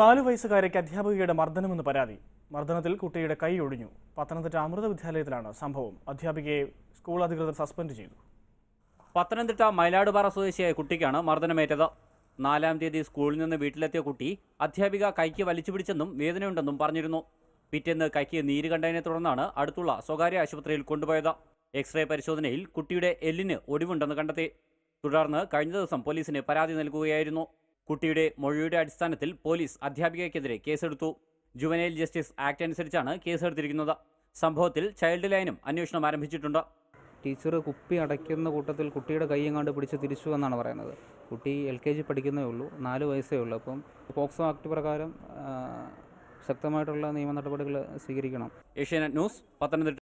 നാല് വയസ്സുകാരിക്ക് അധ്യാപികയുടെ മർദ്ദനമെന്ന് പരാതി മർദ്ദനത്തിൽ കുട്ടിയുടെ കൈ ഒടിഞ്ഞു പത്തനംതിട്ട അമൃത വിദ്യാലയത്തിലാണ് സംഭവം അധ്യാപികയെ സ്കൂൾ അധികൃതർ സസ്പെൻഡ് ചെയ്തു പത്തനംതിട്ട മയിലാടുപാറ സ്വദേശിയായ കുട്ടിക്കാണ് മർദ്ദനമേറ്റത് നാലാം തീയതി സ്കൂളിൽ നിന്ന് വീട്ടിലെത്തിയ കുട്ടി അധ്യാപിക കൈക്ക് വലിച്ചു പിടിച്ചെന്നും വേദനയുണ്ടെന്നും പറഞ്ഞിരുന്നു പിറ്റേന്ന് കൈക്ക് നീര് കണ്ടതിനെ തുടർന്നാണ് അടുത്തുള്ള സ്വകാര്യ ആശുപത്രിയിൽ കൊണ്ടുപോയത് എക്സ്റേ പരിശോധനയിൽ കുട്ടിയുടെ എല്ലിന് ഒടിവുണ്ടെന്ന് കണ്ടെത്തി തുടർന്ന് കഴിഞ്ഞ ദിവസം പോലീസിന് പരാതി നൽകുകയായിരുന്നു കുട്ടിയുടെ മൊഴിയുടെ അടിസ്ഥാനത്തിൽ പോലീസ് അധ്യാപികയ്ക്കെതിരെ കേസെടുത്തു ജുവനൈൽ ജസ്റ്റിസ് ആക്ട് അനുസരിച്ചാണ് കേസെടുത്തിരിക്കുന്നത് സംഭവത്തിൽ ചൈൽഡ് ലൈനും അന്വേഷണം ആരംഭിച്ചിട്ടുണ്ട് ടീച്ചർ കുപ്പി അടയ്ക്കുന്ന കൂട്ടത്തിൽ കുട്ടിയുടെ കൈ എങ്ങാണ്ട് പിടിച്ച് തിരിച്ചു എന്നാണ് പറയുന്നത് കുട്ടി എൽ കെ ജി പഠിക്കുന്നേ ഉള്ളൂ നാല് വയസ്സേ ഉള്ളൂ അപ്പം പോക്സോ ആക്ട് പ്രകാരം ആ, ശക്തമായിട്ടുള്ള നിയമ നടപടികൾ സ്വീകരിക്കണം ഏഷ്യാനെറ്റ് ന്യൂസ് പത്തനംതിട്ട